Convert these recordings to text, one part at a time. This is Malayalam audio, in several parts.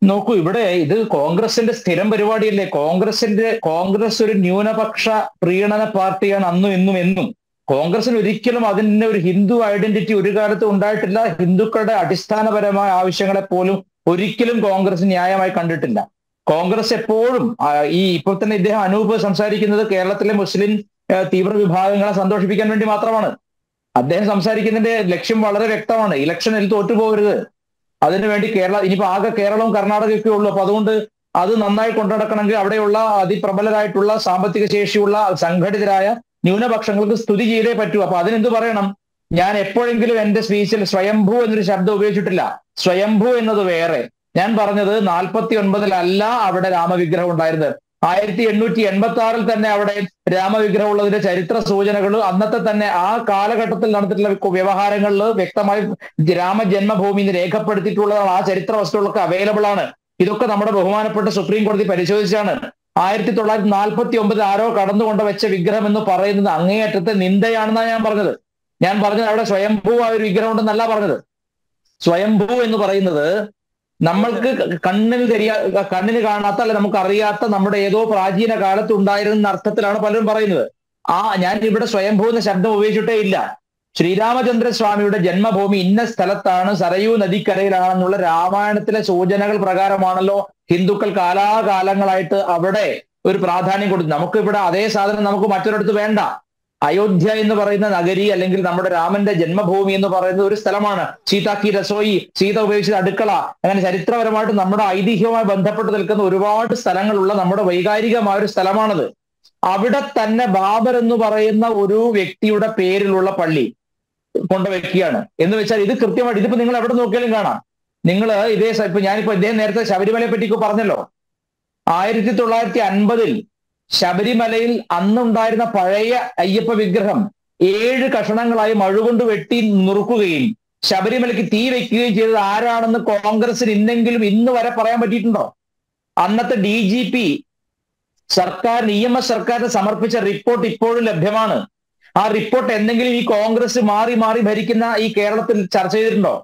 നോക്കൂ ഇവിടെ ഇത് കോൺഗ്രസിന്റെ സ്ഥിരം പരിപാടിയല്ലേ കോൺഗ്രസിന്റെ കോൺഗ്രസ് ഒരു ന്യൂനപക്ഷ പ്രീണന പാർട്ടിയാണ് അന്നും ഇന്നും എന്നും കോൺഗ്രസിന് ഒരിക്കലും അതിന്റെ ഒരു ഹിന്ദു ഐഡന്റിറ്റി ഒരു കാലത്തും ഉണ്ടായിട്ടില്ല ഹിന്ദുക്കളുടെ അടിസ്ഥാനപരമായ ആവശ്യങ്ങളെ പോലും ഒരിക്കലും കോൺഗ്രസ് ന്യായമായി കണ്ടിട്ടില്ല കോൺഗ്രസ് എപ്പോഴും ആ, ഈ ഇപ്പോൾ തന്നെ ഇദ്ദേഹം അനൂപ് സംസാരിക്കുന്നത് കേരളത്തിലെ മുസ്ലിം ആ, തീവ്ര വിഭാഗങ്ങളെ സന്തോഷിപ്പിക്കാൻ വേണ്ടി മാത്രമാണ് അദ്ദേഹം സംസാരിക്കുന്നതിന്റെ ലക്ഷ്യം വളരെ വ്യക്തമാണ് ഇലക്ഷനിൽ തോറ്റുപോകരുത് അതിനുവേണ്ടി കേരള ഇനിയിപ്പോ ആകെ കേരളവും കർണാടകയൊക്കെ ഉള്ളൂ അപ്പൊ അതുകൊണ്ട് അത് നന്നായി കൊണ്ടുനടക്കണമെങ്കിൽ അവിടെയുള്ള അതിപ്രബലരായിട്ടുള്ള സാമ്പത്തിക ശേഷിയുള്ള സംഘടിതരായ ന്യൂനപക്ഷങ്ങൾക്ക് സ്തുതി ചെയ്തേ പറ്റൂ അപ്പൊ അതിനെന്ത് പറയണം ഞാൻ എപ്പോഴെങ്കിലും എന്റെ സ്പീച്ചിൽ സ്വയംഭൂ എന്നൊരു ശബ്ദം ഉപയോഗിച്ചിട്ടില്ല സ്വയംഭൂ എന്നത് വേറെ ഞാൻ പറഞ്ഞത് നാൽപ്പത്തി ഒൻപതിലല്ല അവിടെ രാമവിഗ്രഹം ഉണ്ടായിരുന്നത് ആയിരത്തി എണ്ണൂറ്റി എൺപത്തി ആറിൽ തന്നെ അവിടെ രാമവിഗ്രഹം ഉള്ളതിന്റെ ചരിത്ര സൂചനകൾ അന്നത്തെ തന്നെ ആ കാലഘട്ടത്തിൽ നടന്നിട്ടുള്ള വ്യവഹാരങ്ങളിൽ വ്യക്തമായി രാമജന്മഭൂമി എന്ന് രേഖപ്പെടുത്തിയിട്ടുള്ളതാണ് ആ ചരിത്ര വസ്തുക്കളൊക്കെ അവൈലബിൾ ആണ് ഇതൊക്കെ നമ്മുടെ ബഹുമാനപ്പെട്ട സുപ്രീം കോടതി പരിശോധിച്ചാണ് ആയിരത്തി തൊള്ളായിരത്തി നാൽപ്പത്തി ഒമ്പത് ആരോ കടന്നുകൊണ്ട് വെച്ച വിഗ്രഹം എന്ന് പറയുന്നത് അങ്ങേയറ്റത്തെ നിന്ദയാണെന്നാണ് ഞാൻ പറഞ്ഞത് ഞാൻ പറഞ്ഞത് അവിടെ സ്വയംഭൂ ആ ഒരു വിഗ്രഹം ഉണ്ടെന്നല്ല പറഞ്ഞത് സ്വയംഭൂ എന്ന് പറയുന്നത് നമ്മൾക്ക് കണ്ണിന് തെരിയാ കണ്ണിന് കാണാത്ത അല്ലെ നമുക്ക് അറിയാത്ത നമ്മുടെ ഏതോ പ്രാചീന കാലത്ത് ഉണ്ടായിരുന്ന അർത്ഥത്തിലാണ് പലരും പറയുന്നത് ആ ഞാൻ ഇവിടെ സ്വയംഭൂ എന്ന ശബ്ദം ഉപയോഗിച്ചിട്ടേ ഇല്ല ശ്രീരാമചന്ദ്ര സ്വാമിയുടെ ജന്മഭൂമി ഇന്ന സ്ഥലത്താണ് സരയൂ നദിക്കരയിലാണെന്നുള്ള രാമായണത്തിലെ സൂചനകൾ പ്രകാരമാണല്ലോ ഹിന്ദുക്കൾ കാലാകാലങ്ങളായിട്ട് അവിടെ ഒരു പ്രാധാന്യം കൊടുത്തു നമുക്ക് ഇവിടെ അതേ സാധനം നമുക്ക് മറ്റൊരിടത്ത് വേണ്ട അയോധ്യ എന്ന് പറയുന്ന നഗരി അല്ലെങ്കിൽ നമ്മുടെ രാമന്റെ ജന്മഭൂമി എന്ന് പറയുന്ന ഒരു സ്ഥലമാണ് സീതാക്കി രസോയി സീത ഉപയോഗിച്ച അടുക്കള അങ്ങനെ ചരിത്രപരമായിട്ട് നമ്മുടെ ഐതിഹ്യവുമായി ബന്ധപ്പെട്ട് നിൽക്കുന്ന ഒരുപാട് സ്ഥലങ്ങളുള്ള നമ്മുടെ വൈകാരികമായ ഒരു സ്ഥലമാണത് അവിടെ തന്നെ ബാബർ എന്ന് പറയുന്ന ഒരു വ്യക്തിയുടെ പേരിലുള്ള പള്ളി കൊണ്ടുവയ്ക്കുകയാണ് എന്ന് വെച്ചാൽ ഇത് കൃത്യമായിട്ട് ഇതിപ്പോ നിങ്ങൾ എവിടെ നോക്കിയാലും കാണാം നിങ്ങൾ ഇതേ സ- ഇപ്പൊ ഞാനിപ്പോ ഇദ്ദേഹം നേരത്തെ ശബരിമലയെ പറ്റി പറഞ്ഞല്ലോ ആയിരത്തി തൊള്ളായിരത്തി അൻപതിൽ ശബരിമലയിൽ അന്നുണ്ടായിരുന്ന പഴയ അയ്യപ്പ വിഗ്രഹം ഏഴ് കഷണങ്ങളായി മഴുകൊണ്ട് വെട്ടി നുറുക്കുകയും ശബരിമലയ്ക്ക് തീ വെക്കുകയും ചെയ്തത് ആരാണെന്ന് കോൺഗ്രസിന് ഇന്നെങ്കിലും ഇന്ന് വരെ പറയാൻ പറ്റിയിട്ടുണ്ടോ അന്നത്തെ ഡി ജി പി സർക്കാരിന് ഇ എം എസ് സർക്കാരിന് സമർപ്പിച്ച റിപ്പോർട്ട് ഇപ്പോഴും ലഭ്യമാണ് ആ റിപ്പോർട്ട് എന്തെങ്കിലും ഈ കോൺഗ്രസ് മാറി മാറി ഭരിക്കുന്ന ഈ കേരളത്തിൽ ചർച്ച ചെയ്തിട്ടുണ്ടോ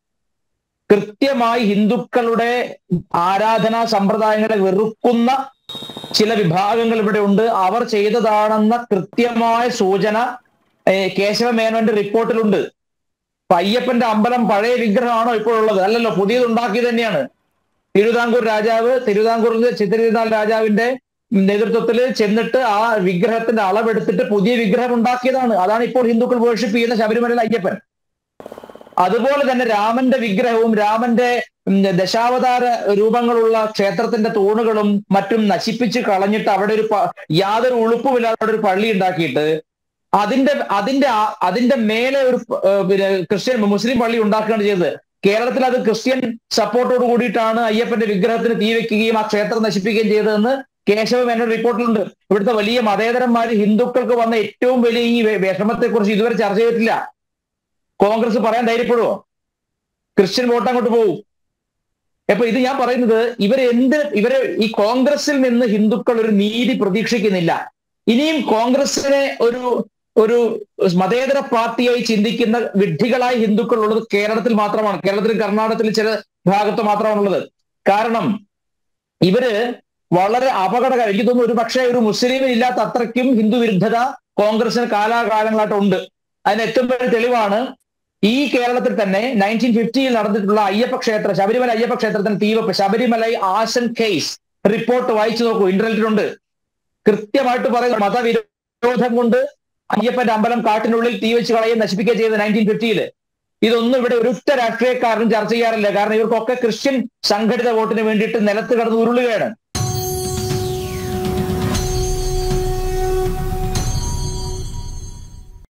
കൃത്യമായി ഹിന്ദുക്കളുടെ ആരാധനാ സമ്പ്രദായങ്ങളെ വെറുക്കുന്ന ചില വിഭാഗങ്ങൾ ഇവിടെ ഉണ്ട് അവർ ചെയ്തതാണെന്ന കൃത്യമായ സൂചന ഏഹ്, കേശവ മേനോന്റെ റിപ്പോർട്ടിലുണ്ട് ഇപ്പൊ അയ്യപ്പന്റെ അമ്പലം പഴയ വിഗ്രഹമാണോ ഇപ്പോഴുള്ളത് അല്ലല്ലോ പുതിയത് ഉണ്ടാക്കി തന്നെയാണ് തിരുവിതാംകൂർ രാജാവ് തിരുവിതാംകൂറിലെ ചിത്തിരുനാൾ രാജാവിന്റെ നേതൃത്വത്തിൽ ചെന്നിട്ട് ആ വിഗ്രഹത്തിന്റെ അളവെടുത്തിട്ട് പുതിയ വിഗ്രഹം ഉണ്ടാക്കിയതാണ് അതാണ് ഇപ്പോൾ ഹിന്ദുക്കൾ വേർഷിപ്പ് ചെയ്യുന്ന ശബരിമല അയ്യപ്പൻ അതുപോലെ തന്നെ രാമന്റെ വിഗ്രഹവും രാമന്റെ ഉം, ദശാവതാര രൂപങ്ങളുള്ള ക്ഷേത്രത്തിന്റെ തൂണുകളും മറ്റും നശിപ്പിച്ച് കളഞ്ഞിട്ട് അവിടെ ഒരു പ- യാതൊരു ഉളുപ്പുമില്ലാതെ അവിടെ ഒരു പള്ളി ഉണ്ടാക്കിയിട്ട് അതിന്റെ അതിന്റെ ആ- അതിന്റെ മേലെ ഒരു പ- ഏർ പിന്നെ ക്രിസ്ത്യൻ മുസ്ലിം പള്ളി ഉണ്ടാക്കുകയാണ് ചെയ്തത് കേരളത്തിൽ അത് ക്രിസ്ത്യൻ സപ്പോർട്ടോട് കൂടിയിട്ടാണ് അയ്യപ്പന്റെ വിഗ്രഹത്തിന് തീ വെക്കുകയും ആ ക്ഷേത്രം നശിപ്പിക്കുകയും ചെയ്തതെന്ന് കേശവ മേനോൻ റിപ്പോർട്ടിലുണ്ട് ഇവിടുത്തെ വലിയ മതേതരന്മാര് ഹിന്ദുക്കൾക്ക് വന്ന ഏറ്റവും വലിയ ഈ വെ- വിഷമത്തെക്കുറിച്ച് ഇതുവരെ ചർച്ച ചെയ്തിട്ടില്ല കോൺഗ്രസ് പറയാൻ ധൈര്യപ്പെടുവോ ക്രിസ്ത്യൻ വോട്ട് അങ്ങോട്ട് പോകും അപ്പൊ ഇത് ഞാൻ പറയുന്നത് ഇവരെ എന്ത് ഇവരെ ഈ കോൺഗ്രസിൽ നിന്ന് ഹിന്ദുക്കൾ ഒരു നീതി പ്രതീക്ഷിക്കുന്നില്ല ഇനിയും കോൺഗ്രസിനെ ഒരു ഒരു മതേതര പാർട്ടിയായി ചിന്തിക്കുന്ന വിഡ്ഢികളായ ഹിന്ദുക്കൾ ഉള്ളത് കേരളത്തിൽ മാത്രമാണ് കേരളത്തിലും കർണാടകത്തിലും ചില ഭാഗത്ത് മാത്രമാണുള്ളത് കാരണം ഇവര് വളരെ അപകടകരം എനിക്ക് തോന്നുന്നു ഒരു പക്ഷേ ഒരു മുസ്ലിമിന് ഇല്ലാത്ത അത്രയ്ക്കും ഹിന്ദു വിരുദ്ധത കോൺഗ്രസിന് കാലാകാലങ്ങളായിട്ട് ഉണ്ട് അതിന് ഏറ്റവും വലിയ തെളിവാണ് ഈ കേരളത്തിൽ തന്നെ നയൻറ്റീൻ ഫിഫ്റ്റിയിൽ നടന്നിട്ടുള്ള അയ്യപ്പ ക്ഷേത്ര ശബരിമല അയ്യപ്പ ക്ഷേത്രത്തിന് തീവപ്പ് ശബരിമല ആശൻ കേസ് റിപ്പോർട്ട് വായിച്ചു നോക്കൂ ഇന്റർനെറ്റിലുണ്ട് കൃത്യമായിട്ട് പറയുന്നു മതവിരോധം കൊണ്ട് അയ്യപ്പന്റെ അമ്പലം കാട്ടിനുള്ളിൽ തീ വെച്ച് കളയും നശിപ്പിക്കുകയും ചെയ്തത് നയൻറ്റീൻ ഫിഫ്റ്റിയിൽ ഇതൊന്നും ഇവിടെ ഒരുറ്റ രാഷ്ട്രീയക്കാരനും ചർച്ച ചെയ്യാറില്ല കാരണം ഇവർക്കൊക്കെ ക്രിസ്ത്യൻ സംഘടിത വോട്ടിന് വേണ്ടിയിട്ട് നിലത്ത് കിടന്ന് ഉരുളുകയാണ്